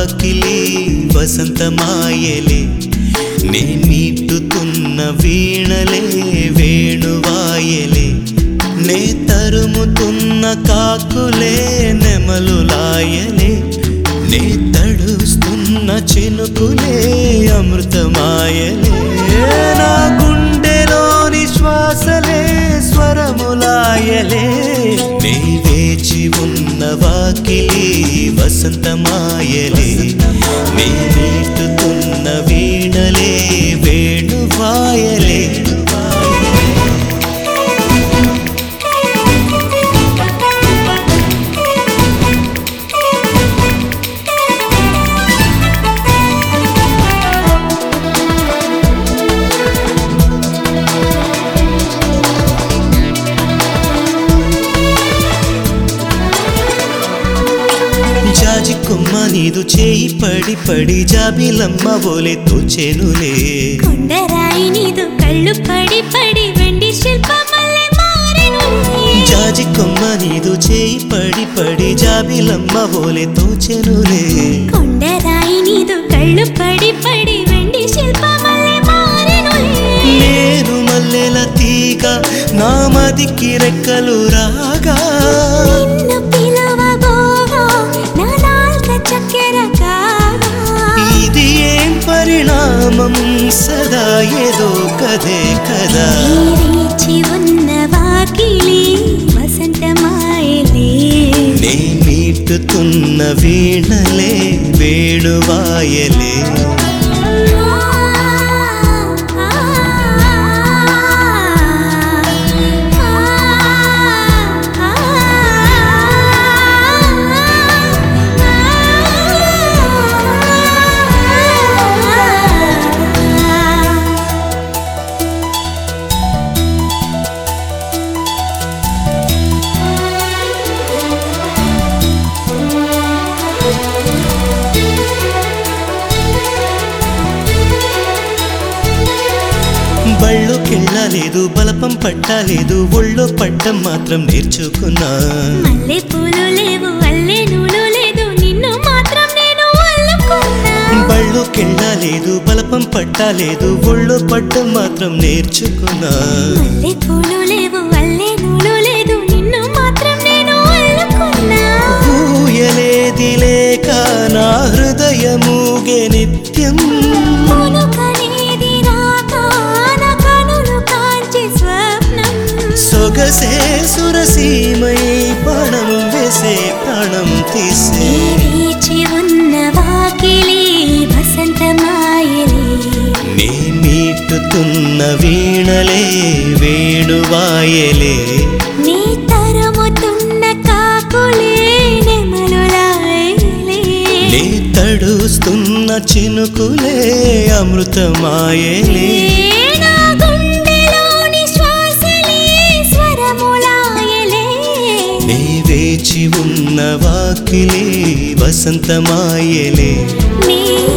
వాకిలి వసంతమాయలే నే మీటుతున్న వీణలే వేణువాయలే నే తరుముతున్న కాకులే నెమలులాయలే నే తడుస్తున్న చినుకులే అమృతమాయలే నా గుండెలోని శ్వాసలే స్వరములాయలే నే వేచి ఉన్న వాకిలి వసంతమాయలే నే మీటుతున్న వీణలే వేణువాయలే జాజి కొమ్మ నీదు చేయి పడి పడి జాబిలమ్మ బోలే తోచెనులే కొండరాయి నీదు కళ్ళు పడి పడి వెండి శిల్పమల్లె మారెను జాజి కొమ్మ నీదు చేయి పడి పడి జాబిలమ్మ బోలే తోచెనులే కొండరాయి నీదు కళ్ళు పడి పడి వెండి శిల్పమల్లె మారెను నేను మల్లెల తీగ నా మదికి రెక్కలు రాగా నిన్ను పిలవబోగా నా నాల్క చక్కెర కాగా ఇది ఏం పరిణామం సదా ఏదో కదే కదా నీరీచి ఉన్న వాకిలి వసంతమాయలే నే మీటుతున్న వీణలే వేణువాయలే బళ్ళు కెళ్ళలేదు బలపం పట్టలేదు ఒళ్ళో పట్టం మాత్రం నేర్చుకున్నా మల్లె పూలు లేవు అల్లె నూలు లేదు నిన్ను మాత్రం నేను అల్లుకున్నా బళ్ళు కెళ్ళలేదు బలపం పట్టలేదు ఒళ్ళో పట్టం మాత్రం నేర్చుకున్నా మల్లె పూలు లేవు అల్లె నూలు లేదు నిన్ను మాత్రం నేను అల్లుకున్నా ఊయలేది లేక నా హృదయమూగే నిత్యం కొనుకనేది రాక నా కనులు కాంచి స్వప్నం సొగసే సురసీమై ప్రాణం వేసే ప్రాణం తీసే నీరీచి ఉన్న వాకిలి వసంతమాయలే నీ మీటుతున్న వీణలే వేణువాయలే నీ తరుముతున్న కాకులే నెమలులాయలే నీ తడుస్తున్న చినుకులే అమృతమాయలే నా గుండెలోని శ్వాసలే స్వరములాయలే నీ వేచి ఉన్న వాకిలే వసంతమాయలే నీ